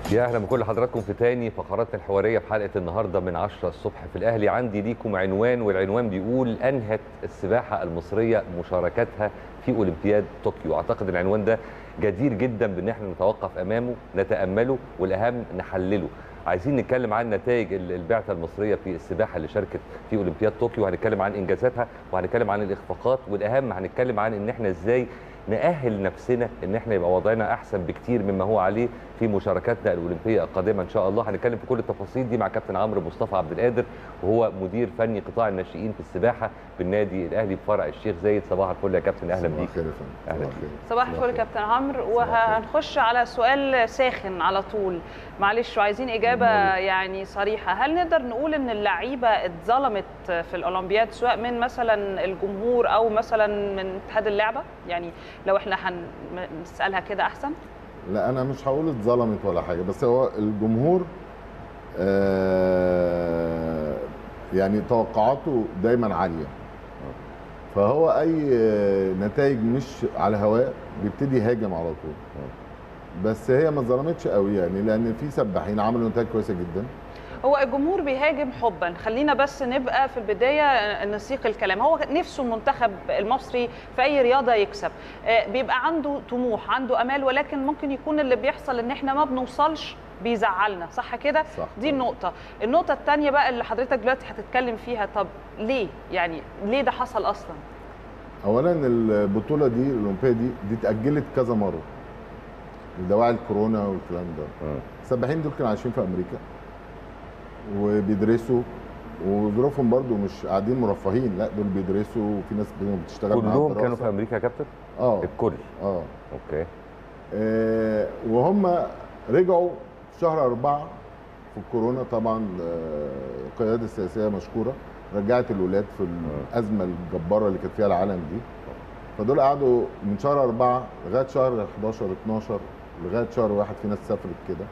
يا اهلا بكل حضراتكم في تاني فقراتنا الحواريه في حلقه النهارده من 10 الصبح في الاهلي عندي ليكم عنوان والعنوان بيقول انهت السباحه المصريه مشاركتها في اولمبياد طوكيو اعتقد العنوان ده جدير جدا بان احنا نتوقف امامه نتامله والاهم نحلله عايزين نتكلم عن نتائج البعثه المصريه في السباحه اللي شاركت في اولمبياد طوكيو وهنتكلم عن انجازاتها وهنتكلم عن الاخفاقات والاهم هنتكلم عن ان احنا ازاي نأهل نفسنا ان احنا يبقى وضعنا احسن بكتير مما هو عليه في مشاركاتنا الاولمبيه القادمه ان شاء الله هنتكلم في كل التفاصيل دي مع كابتن عمرو مصطفى عبد القادر وهو مدير فني قطاع الناشئين في السباحه بالنادي الاهلي بفرع الشيخ زايد صباح الفل يا كابتن اهلا بيك خير يا فندم أهلا صباح الخير. صباح الفل كابتن عمرو وهنخش على سؤال ساخن على طول معلش وعايزين اجابه يعني صريحه هل نقدر نقول ان اللعيبه اتظلمت في الاولمبياد سواء من مثلا الجمهور او مثلا من اتحاد اللعبه يعني لو احنا هنسالها كده احسن لا انا مش هقول اتظلمت ولا حاجه بس هو الجمهور آه يعني توقعاته دايما عاليه فهو اي نتائج مش على هواء بيبتدي يهاجم على طول بس هي ما اتظلمتش قوي يعني لان في سباحين عملوا نتائج كويسه جدا هو الجمهور بيهاجم حبا خلينا بس نبقى في البدايه نسيق الكلام هو نفسه المنتخب المصري في اي رياضه يكسب آه، بيبقى عنده طموح عنده امال ولكن ممكن يكون اللي بيحصل ان احنا ما بنوصلش بيزعلنا صح كده صح دي النقطه النقطه الثانيه بقى اللي حضرتك دلوقتي هتتكلم فيها طب ليه يعني ليه ده حصل اصلا اولا البطوله دي الاولمبيه دي دي اتاجلت كذا مره لدواعي الكورونا والكلام ده السباحين دول كانوا عايشين في امريكا وبيدرسوا وظروفهم برضو مش قاعدين مرفهين لا دول بيدرسوا وفي ناس منهم بتشتغل معاهم كلهم دراسة. كانوا في امريكا يا كابتن اه الكل اه اوكي آه، وهم رجعوا في شهر أربعة في الكورونا طبعا آه، القيادة السياسية مشكورة رجعت الولاد في الأزمة الجبارة اللي كانت فيها العالم دي فدول قعدوا من شهر أربعة لغاية شهر 11 12 لغاية شهر واحد في ناس سافرت كده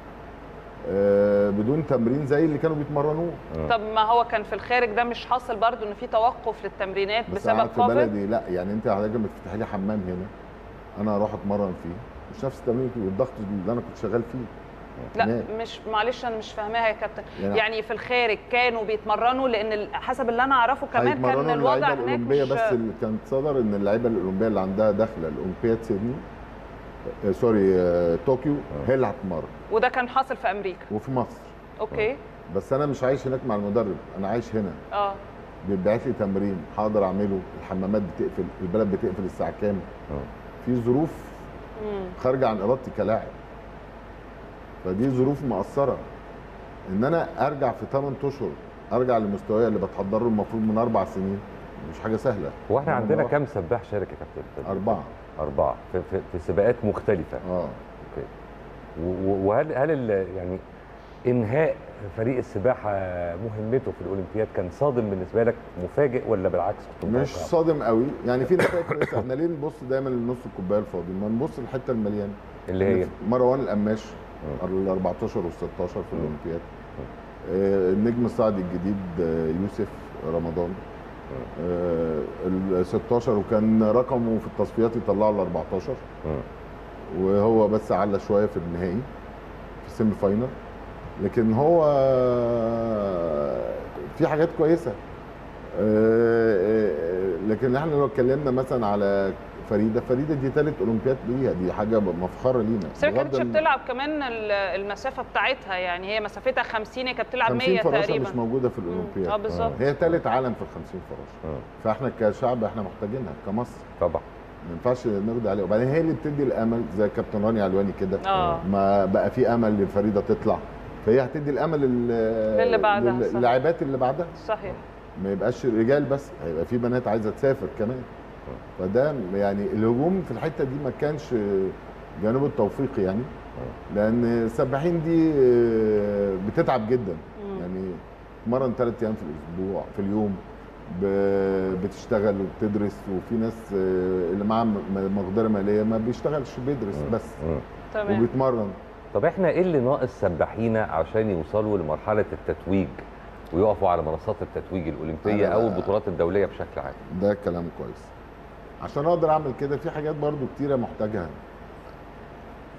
آه، بدون تمرين زي اللي كانوا بيتمرنوه طب ما هو كان في الخارج ده مش حاصل برضو ان في توقف للتمرينات بس بسبب قاعد في كوفيد بلدي لا يعني انت حضرتك لما تفتحي لي حمام هنا انا اروح اتمرن فيه مش نفس التمرين والضغط اللي انا كنت شغال فيه لا هناك. مش معلش انا مش فاهماها يا كابتن يعني- يعني في الخارج كانوا بيتمرنوا لان ال- حسب اللي انا اعرفه كمان هيتمرنوا كان الوضع اللعيبه هناك الاولمبيه مش بس اللي كانت صدر ان اللعيبه الاولمبيه اللي عندها داخله الاولمبياد سيدني آه، سوري آه، طوكيو هي اللي هتتمرن وده كان حاصل في امريكا وفي مصر اوكي بس انا مش عايش هناك مع المدرب انا عايش هنا اه بيبعت لي تمرين حاضر اعمله الحمامات بتقفل البلد بتقفل الساعه كام في ظروف مم. خارجه عن ارادتي كلاعب فدي ظروف مأثره ان انا ارجع في 8 اشهر ارجع لمستواي اللي بتحضر له المفروض من اربع سنين مش حاجه سهله هو احنا أنا عندنا بروح كام سباح شارك يا كابتن اربعه اربعه في, في, في سباقات مختلفه اه اوكي و- و- وهل هل ال- يعني انهاء فريق السباحه مهمته في الاولمبياد كان صادم بالنسبه لك مفاجئ ولا بالعكس كنت مش متوقع؟ صادم قوي يعني في نتائج كويسه احنا ليه نبص دايما لنص الكوبايه الفاضي ما نبص للحته المليانه اللي يعني هي في مروان القماش ال 14 وال 16 في الاولمبياد آه، النجم الصاعدي الجديد آه، يوسف رمضان آه، ال 16 وكان رقمه في التصفيات يطلعه ال 14 مم. وهو بس على شويه في النهائي في السيمي فاينل لكن هو في حاجات كويسه آه، آه، لكن احنا لو اتكلمنا مثلا على فريده فريده دي ثالث اولمبياد ليها دي حاجه مفخره لينا بس هي بغض كانتش ال- بتلعب كمان ال- المسافه بتاعتها يعني هي مسافتها 50 هي كانت بتلعب 50 100 فراشه تقريبا مش موجوده في الاولمبياد اه بالظبط هي ثالث عالم في ال 50 فراشه مم. فاحنا كشعب احنا محتاجينها كمصر طبعا ما ينفعش نقضي عليها وبعدين هي اللي بتدي الامل زي كابتن راني علواني كده اه ما بقى في امل لفريده تطلع فهي هتدي الامل لل- للي بعدها، لل- صح. للاعبات اللي بعدها صحيح ما يبقاش رجال بس هيبقى في بنات عايزه تسافر كمان فده يعني الهجوم في الحته دي ما كانش جانب التوفيقي يعني لان السباحين دي بتتعب جدا مم. يعني تمرن ثلاث ايام في الاسبوع في اليوم ب- بتشتغل وبتدرس وفي ناس اللي معاها م- مقدره ماليه ما بيشتغلش بيدرس بس مم. تمام وبيتمرن طب احنا ايه اللي ناقص سباحينا عشان يوصلوا لمرحله التتويج ويقفوا على منصات التتويج الاولمبيه أنا- او البطولات الدوليه بشكل عام ده كلام كويس عشان اقدر اعمل كده في حاجات برضو كتيره محتاجها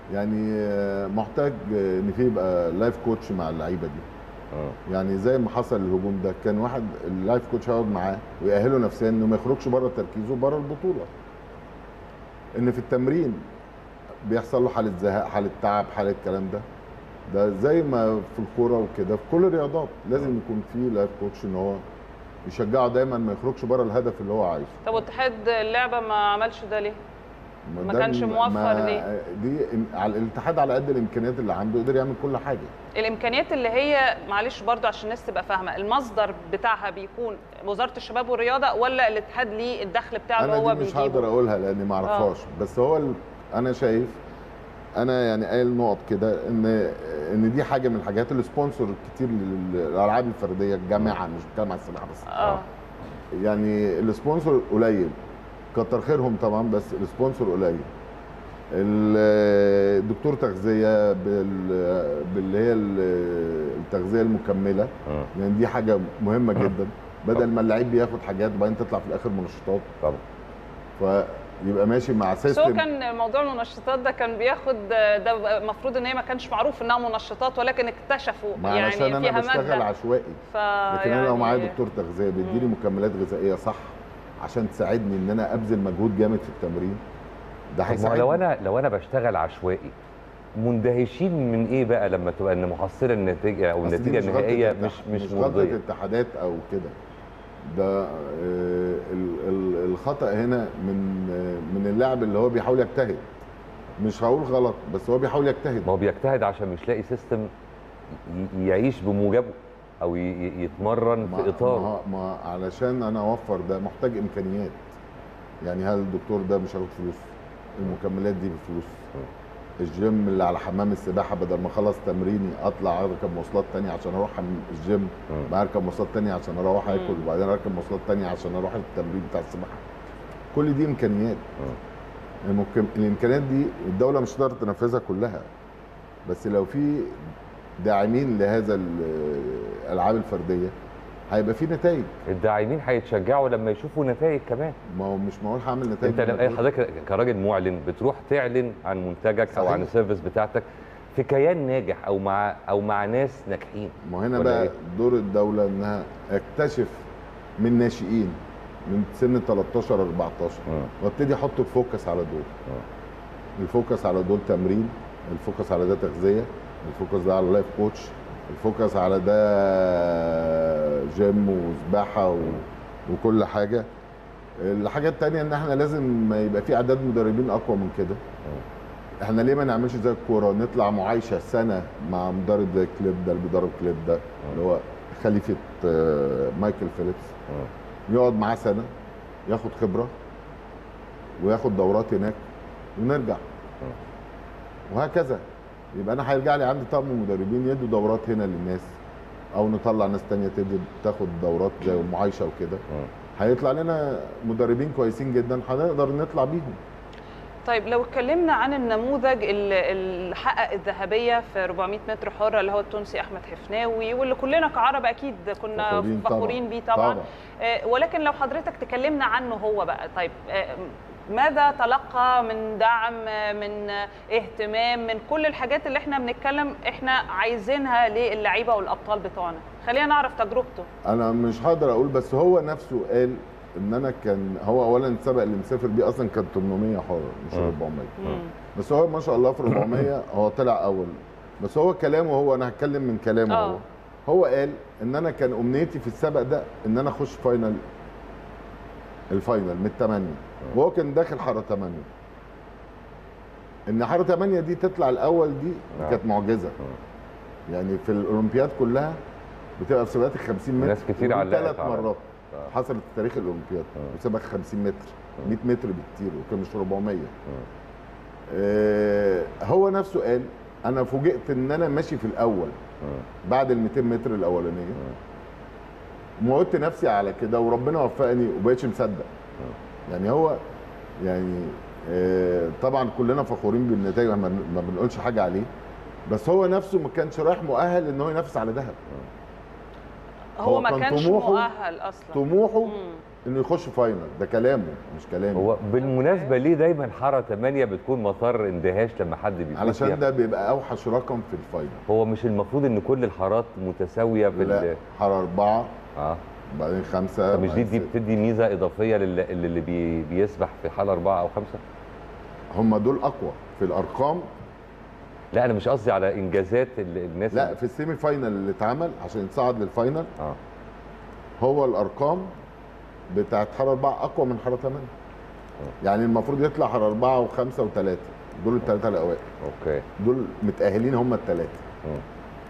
يعني آه، محتاج آه، ان في يبقى لايف كوتش مع اللعيبه دي مم. يعني زي ما حصل الهجوم ده كان واحد اللايف كوتش هيقعد معاه ويأهله نفسيا انه ما يخرجش بره تركيزه بره البطوله ان في التمرين بيحصل له حاله زهق حاله تعب حاله الكلام ده ده زي ما في الكوره وكده في كل الرياضات لازم يكون في لايف كوتش ان هو يشجعه دايما ما يخرجش بره الهدف اللي هو عايزه طب واتحاد اللعبه ما عملش ده ليه؟ ما ده كانش م- موفر ما- ليه؟ دي إم- على الاتحاد على قد الامكانيات اللي عنده قدر يعمل كل حاجه الامكانيات اللي هي معلش برضو عشان الناس تبقى فاهمه المصدر بتاعها بيكون وزاره الشباب والرياضه ولا الاتحاد ليه الدخل بتاعه اللي هو انا دي مش هقدر بيجيبه اقولها لاني ما اعرفهاش بس هو ال... انا شايف انا يعني قايل نقط كده ان ان دي حاجه من الحاجات السبونسر كتير للالعاب الفرديه الجامعه مش بتكلم على السباحه بس اه يعني السبونسر قليل كتر خيرهم طبعا بس السبونسر قليل ال- الدكتور تغذيه بال- باللي هي ال- التغذيه المكمله مم. يعني دي حاجه مهمه جدا بدل ما اللعيب بياخد حاجات وبعدين تطلع في الاخر منشطات طبعا فيبقى ماشي مع بس هو سيستم كان موضوع المنشطات ده كان بياخد ده المفروض ان هي ما كانش معروف انها منشطات ولكن اكتشفوا ما يعني علشان انا فيها بشتغل ماده عشوائي ف لكن انا لو معايا يعني- دكتور تغذيه بيديني مم. مكملات غذائيه صح عشان تساعدني ان انا ابذل مجهود جامد في التمرين ده طب ما هو هيساعدني لو انا لو انا بشتغل عشوائي مندهشين من ايه بقى لما تبقى ان محصله النتيجه او أصل دي النتيجه مش غلطة النهائيه الاتح- مش مش غلطه مرضيه اتحادات او كده ده آه، ال- ال- الخطا هنا من آه، من اللاعب اللي هو بيحاول يجتهد مش هقول غلط بس هو بيحاول يجتهد ما هو بيجتهد عشان مش لاقي سيستم ي- يعيش بموجبه او ي- ي- يتمرن ما- في اطاره ما, ما علشان انا اوفر ده محتاج امكانيات يعني هل الدكتور ده مش هياخد فلوس المكملات دي بفلوس الجيم اللي على حمام السباحه بدل ما اخلص تمريني اطلع اركب مواصلات تانية عشان اروح حم- الجيم مم. بعد اركب مواصلات تانية عشان اروح مم. اكل وبعدين اركب مواصلات تانية عشان اروح التمرين بتاع السباحه كل دي امكانيات الممكن الامكانيات دي الدوله مش هتقدر تنفذها كلها بس لو في داعمين لهذا ال- الالعاب الفرديه هيبقى في نتائج الداعمين هيتشجعوا لما يشوفوا نتائج كمان ما هو مش معقول هعمل نتائج انت لما بمجهود. حضرتك كراجل معلن بتروح تعلن عن منتجك او صحيح. عن السيرفيس بتاعتك في كيان ناجح او مع او مع ناس ناجحين ما هو هنا ولا بقى إيه؟ دور الدوله انها اكتشف من ناشئين من سن 13 14 مم. وابتدي احط الفوكس على دول مم. الفوكس على دول تمرين الفوكس على ده تغذيه الفوكس ده على لايف كوتش الفوكس على ده جيم وسباحه و... وكل حاجه الحاجه التانية ان احنا لازم يبقى في اعداد مدربين اقوى من كده احنا ليه ما نعملش زي الكوره نطلع معايشه سنه مع مدرب زي كليب ده اللي بيدرب كليب ده اللي هو خليفه آه، مايكل فيليبس مم. يقعد معاه سنه ياخد خبره وياخد دورات هناك ونرجع وهكذا يبقى انا هيرجع لي عندي طقم مدربين يدوا دورات هنا للناس او نطلع ناس تانية تدي تاخد دورات زي المعايشه وكده مم. هيطلع لنا مدربين كويسين جدا هنقدر نطلع بيهم طيب لو اتكلمنا عن النموذج اللي اللي حقق الذهبيه في 400 متر حره اللي هو التونسي احمد حفناوي واللي كلنا كعرب اكيد كنا فخورين طبعاً. فخورين بيه طبعا, طبعاً. آه، ولكن لو حضرتك تكلمنا عنه هو بقى طيب آه، ماذا تلقى من دعم آه، من آه، اهتمام من كل الحاجات اللي احنا بنتكلم احنا عايزينها للعيبه والابطال بتوعنا خلينا نعرف تجربته انا مش هقدر اقول بس هو نفسه قال ان انا كان هو اولا السبق اللي مسافر بيه اصلا كان 800 حر مش مم. 400 مم. بس هو ما شاء الله في 400 هو طلع اول بس هو كلامه هو انا هتكلم من كلامه آه. هو هو قال ان انا كان امنيتي في السبق ده ان انا اخش فاينل الفاينل من الثمانيه وهو كان داخل حاره 8 ان حاره 8 دي تطلع الاول دي آه. كانت معجزه يعني في الاولمبياد كلها بتبقى في سباقات ال 50 متر ناس كتير علقت ثلاث على- مرات آه. حصلت في تاريخ الاولمبياد آه. سباق 50 متر 100 متر بكتير وكان مش 400 مم. آه، هو نفسه قال انا فوجئت ان انا ماشي في الاول مم. بعد ال 200 متر الاولانيه موتت نفسي على كده وربنا وفقني وبقيتش مصدق يعني هو يعني آه، طبعا كلنا فخورين بالنتائج ما ما بنقولش حاجه عليه بس هو نفسه ما كانش رايح مؤهل ان هو ينافس على ذهب هو, هو ما كان كانش طموحه- مؤهل اصلا طموحه مم. انه يخش فاينل ده كلامه مش كلامي هو بالمناسبه ليه دايما حاره 8 بتكون مطار اندهاش لما حد بيفوز فيها؟ علشان ده بيبقى اوحش رقم في الفاينل هو مش المفروض ان كل الحارات متساويه في لا ال- حاره اربعه اه بعدين خمسه طب مش دي بعدين دي ستة. بتدي ميزه اضافيه للي, اللي بي بيسبح في حاله اربعه او خمسه؟ هم دول اقوى في الارقام لا انا مش قصدي على انجازات ال- الناس لا اللي- في السيمي فاينل اللي اتعمل عشان يتصعد للفاينل اه هو الارقام بتاعت حاره اربعه اقوى من حاره ثمانيه يعني المفروض يطلع حاره اربعه وخمسه وثلاثه دول الثلاثه الاوائل اوكي دول متاهلين هم الثلاثه مم.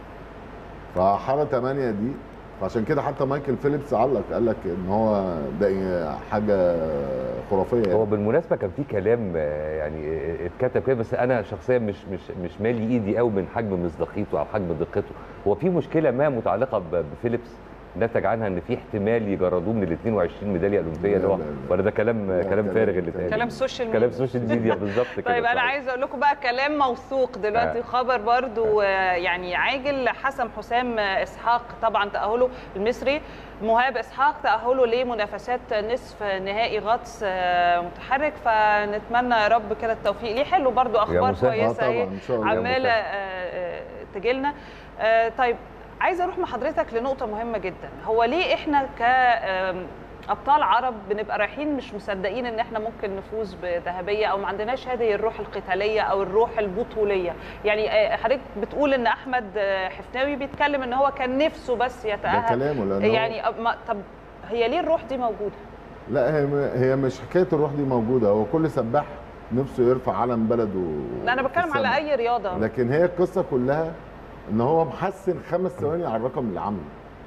فحاره 8 دي فعشان كده حتى مايكل فيليبس علق قال لك ان هو ده حاجه خرافيه هو يعني. بالمناسبه كان في كلام آه، يعني آه، اتكتب كده بس انا شخصيا مش مش مش مالي ايدي قوي من حجم مصداقيته او حجم دقته هو في مشكله ما متعلقه ب- بفيليبس نتج عنها ان في احتمال يجردوه من ال 22 ميداليه اولمبيه اللي هو لا، لا، لا. ولا ده كلام لا، كلام كلام- فارغ اللي اتقال كلام سوشيال ميديا كلام سوشيال ميديا بالظبط كده طيب انا صحيح. عايز اقول لكم بقى كلام موثوق دلوقتي آه. خبر برضو آه، يعني عاجل حسم حسام اسحاق طبعا تاهله المصري مهاب اسحاق تاهله لمنافسات نصف نهائي غطس آه، متحرك فنتمنى يا رب كده التوفيق ليه حلو برضو اخبار مسهل. اه كويسه طبعا اهي ان شاء الله عماله مسهل. آه، آه، تجيلنا آه، طيب عايزه اروح مع حضرتك لنقطه مهمه جدا هو ليه احنا ك آم، ابطال عرب بنبقى رايحين مش مصدقين ان احنا ممكن نفوز بذهبيه او ما عندناش هذه الروح القتاليه او الروح البطوليه يعني آه، حضرتك بتقول ان احمد آه، حفناوي بيتكلم ان هو كان نفسه بس ده يتاهل كلامه لان هو- يعني أب- ما- طب هي ليه الروح دي موجوده لا هي هي مش حكايه الروح دي موجوده هو كل سباح نفسه يرفع علم بلده لا انا في بتكلم على السما. اي رياضه لكن هي القصه كلها ان هو محسن خمس ثواني على الرقم اللي عامله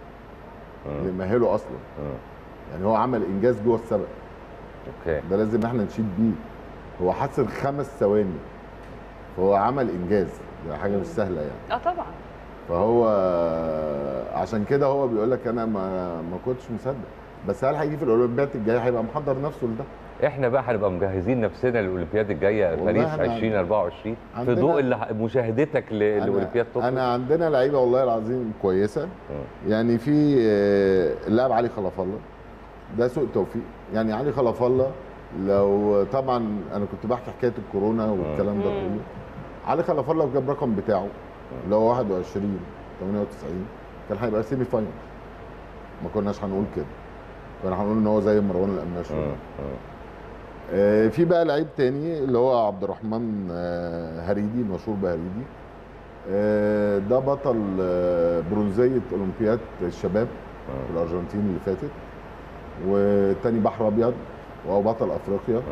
اللي مم. مأهله اصلا مم. يعني هو عمل انجاز جوه السبق اوكي ده لازم احنا نشيد بيه هو حسن خمس ثواني فهو عمل انجاز ده حاجه مش سهله يعني اه طبعا فهو عشان كده هو بيقول لك انا ما ما كنتش مصدق بس هل هيجي في الاولمبياد الجايه هيبقى محضر نفسه لده احنا بقى هنبقى مجهزين نفسنا للاولمبياد الجايه والله باريس احنا 2024 في عندنا- ضوء اللي- مشاهدتك ل- لاولمبياد انا, طوكيو أنا عندنا لعيبه والله العظيم كويسه مم. يعني في آه، اللاعب علي خلف الله ده سوء توفيق يعني علي خلف الله لو طبعا انا كنت بحكي حكايه الكورونا والكلام ده مم. كله علي خلف الله لو جاب رقم بتاعه اللي هو 21 98 كان هيبقى سيمي فاينل ما كناش هنقول كده كنا هنقول ان هو زي مروان القماش مم. مم. آه، في بقى لعيب تاني اللي هو عبد الرحمن آه، هريدي المشهور بهريدي آه، ده بطل آه، برونزيه اولمبياد الشباب في الارجنتين اللي فاتت والتاني بحر ابيض وهو بطل افريقيا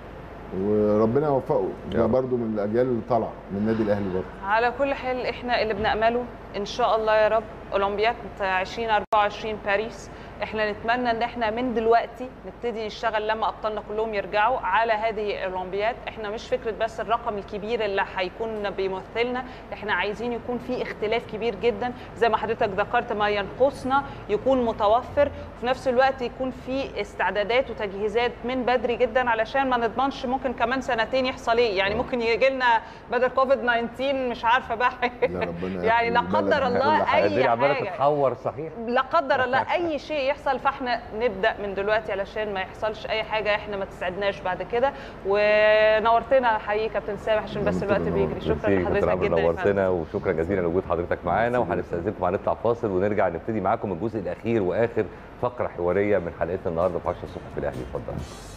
وربنا يوفقه يا ده رب. برضه من الاجيال اللي طالعه من النادي الاهلي برضه على كل حال احنا اللي بنأمله ان شاء الله يا رب اولمبياد 2024 باريس احنا نتمنى ان احنا من دلوقتي نبتدي نشتغل لما ابطالنا كلهم يرجعوا على هذه الاولمبياد احنا مش فكره بس الرقم الكبير اللي هيكون بيمثلنا احنا عايزين يكون في اختلاف كبير جدا زي ما حضرتك ذكرت ما ينقصنا يكون متوفر وفي نفس الوقت يكون في استعدادات وتجهيزات من بدري جدا علشان ما نضمنش ممكن كمان سنتين يحصل ايه يعني ممكن يجي لنا بدل كوفيد 19 مش عارفه بقى لا ربنا يعني لا يحمي قدر البلد. الله كل حاجه اي الدنيا عماله حاجه تتحور صحيح لا قدر الله اي شيء يحصل فاحنا نبدا من دلوقتي علشان ما يحصلش اي حاجه احنا ما تسعدناش بعد كده ونورتنا حقيقي كابتن سامح عشان بس الوقت بيجري شكرا ميرسي كابتن لحضرتك عمرو جدا يا فندم. نورتنا وشكرا جزيلا لوجود حضرتك معانا وهنستاذنكم هنطلع فاصل ونرجع نبتدي معاكم الجزء الاخير واخر فقره حواريه من حلقتنا النهارده في 10 الصبح في الاهلي اتفضل